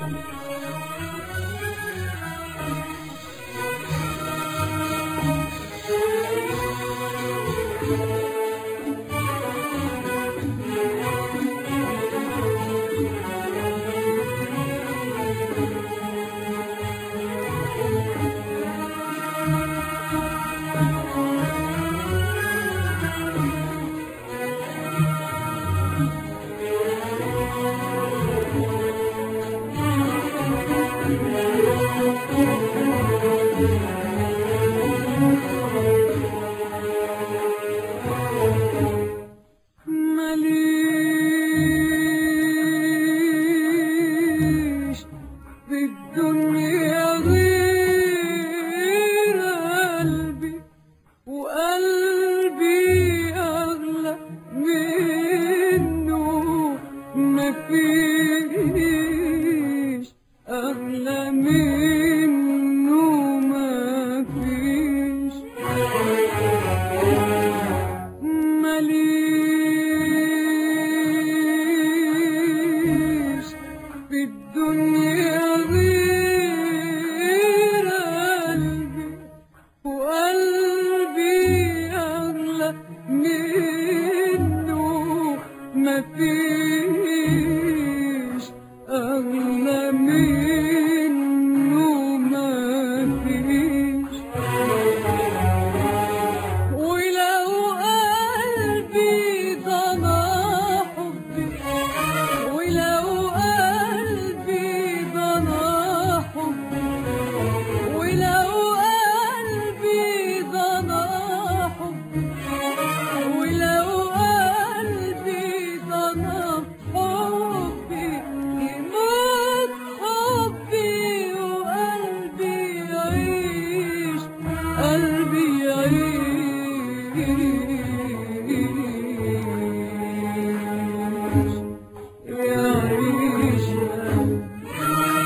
ماليش في الدنيا غير قلبي وقلبي أغلى منه مفيش أغلى منه مفيش ماليش في الدنيا غير قلبي وقلبي أغلى منه مفيش أغلى منه مفيش ولو قلبي ضنا حبي ولو قلبي ضنا حبي ولو قلبي ضنا حبي ولو قلبي ضنا حبي يموت حبي وقلبي يعيش قلبي يعيش يعيش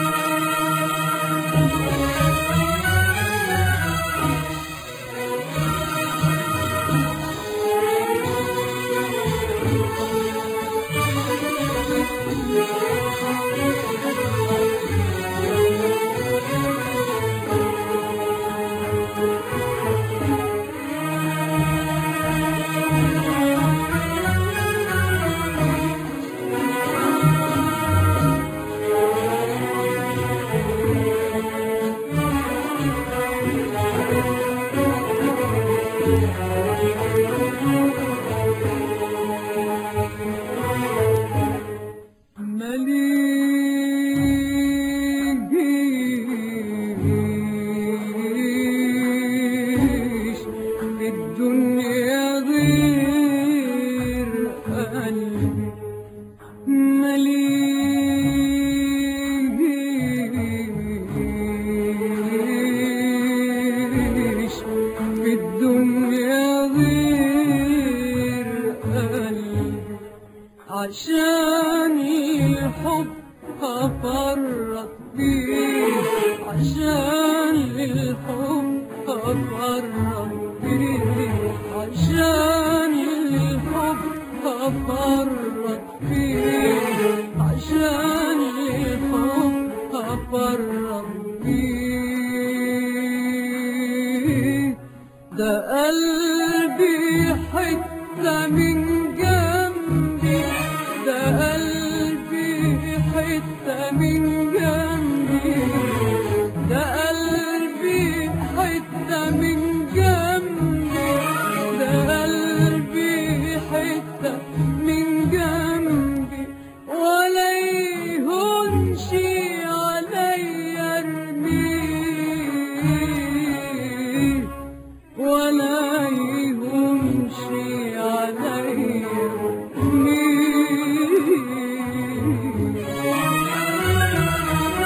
مليش في الدنيا غير قلبي مليش في الدنيا غير قلبي عشان الحب أفرط بيه عشان الحب أفرط بيه عشان الحب أفرط بيه عشان الحب أفرط بيه ده قلبي حتة من جنبي ده قلبي حتة من جنبي ده قلبي حتة من جنبي ده قلبي حتة من جنبي ولا يهونش عليا ارميه ولا يهونش عليا ارميه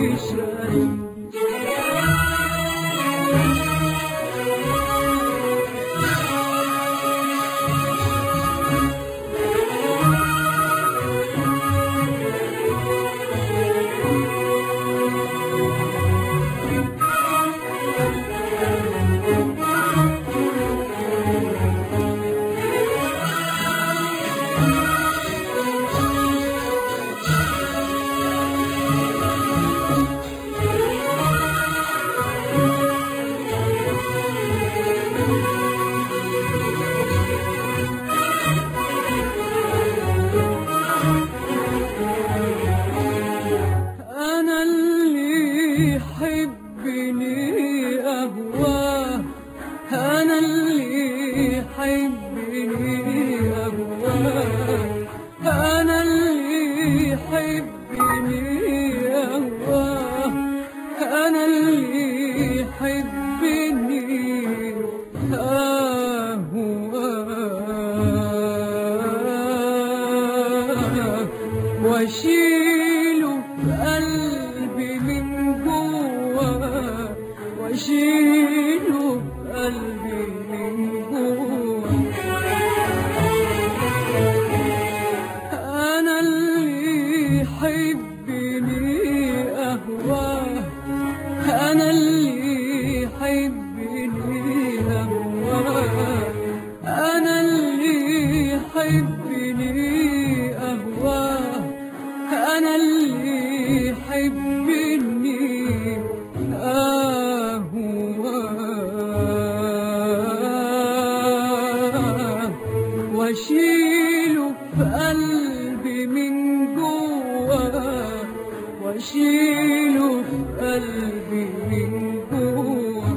ماليش قلب أنا اللي يحبني أهواه أنا اللي يحبني أهواه أنا اللي يحبني أهواه أنا اللي يحبني أهواه واشيله في قلبي من جوه واشيله في قلبي من جوه انا اللي يحبني اهواه انا اللي يحبني اهواه انا اللي يحبني اهواه انا اللي يحبني اهواه واشيله في قلبي من جوه واشيله في قلبي من جوه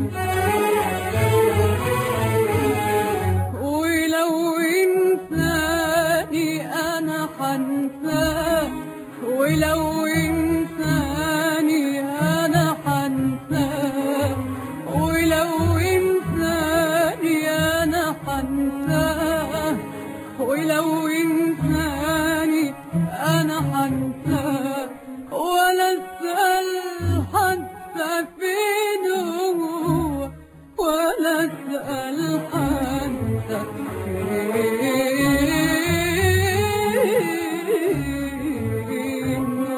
ولو انساني انا حنساه ولو انساني انا حنساه ولو انساني انا حنساه ولو انساني انا حنساه ولا اسال حتى فين هو ولا اسال حتى فين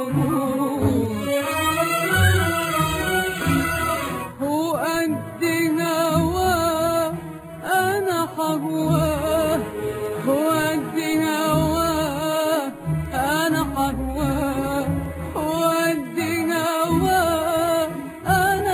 هو قد هواه انا حهواه هو قد هواه انا حهواه هو قد هواه انا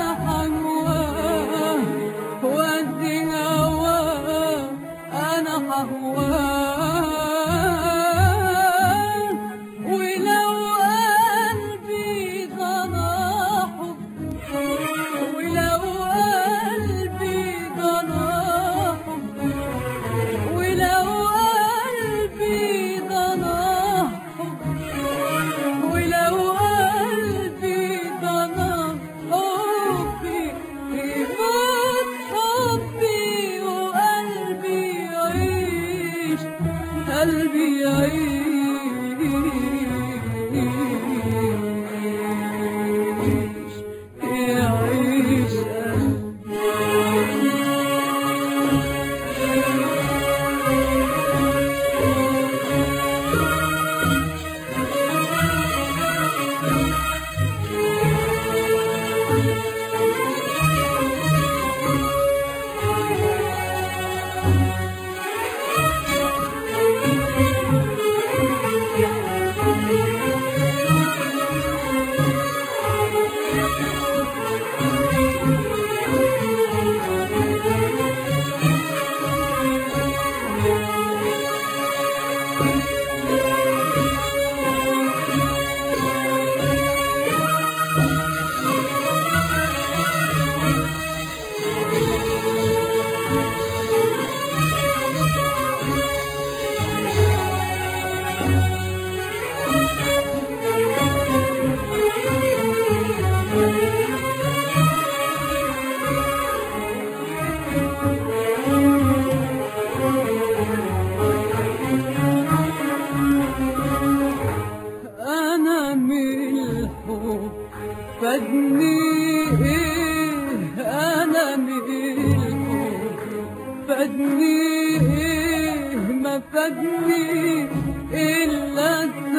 فادني ايه انا ملكه فادني ايه ما فادني الا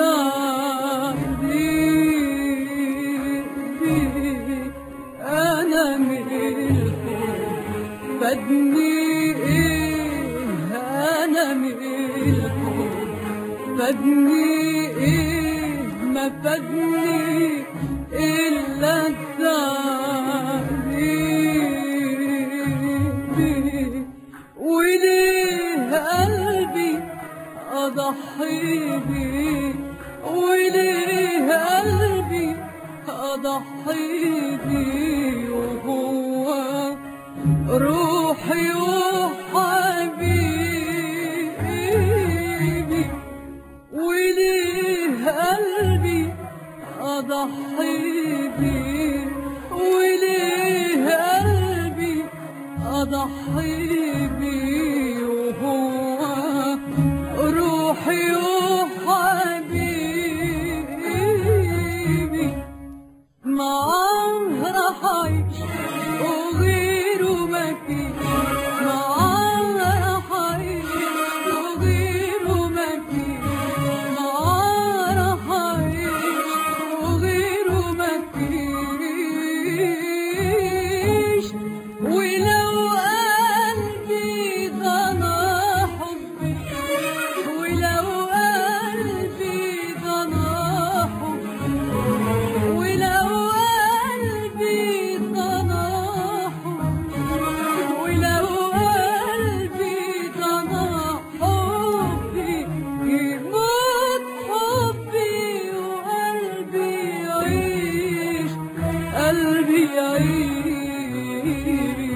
التعذيب انا ملكه فادني ايه انا ملكه فادني ايه ما فادني الا التعذيب وليه قلبي اضحي بيه وليه قلبي اضحي بيه وهو روحي وحبيبي وليه قلبي أضحي بيه وليه قلبي أضحي بيه وهو روحي وحبيبي معاه راح أعيش وغيره مفيش معاه راح أعيش وغيره مفيش معاه راح أعيش وغيره مفيش ولو قلبي ضنا حبي ولو قلبي ضنا حبي ولو قلبي طناح ولو قلبي طناح حبي يموت حبي وقلبي يعيش قلبي يعيش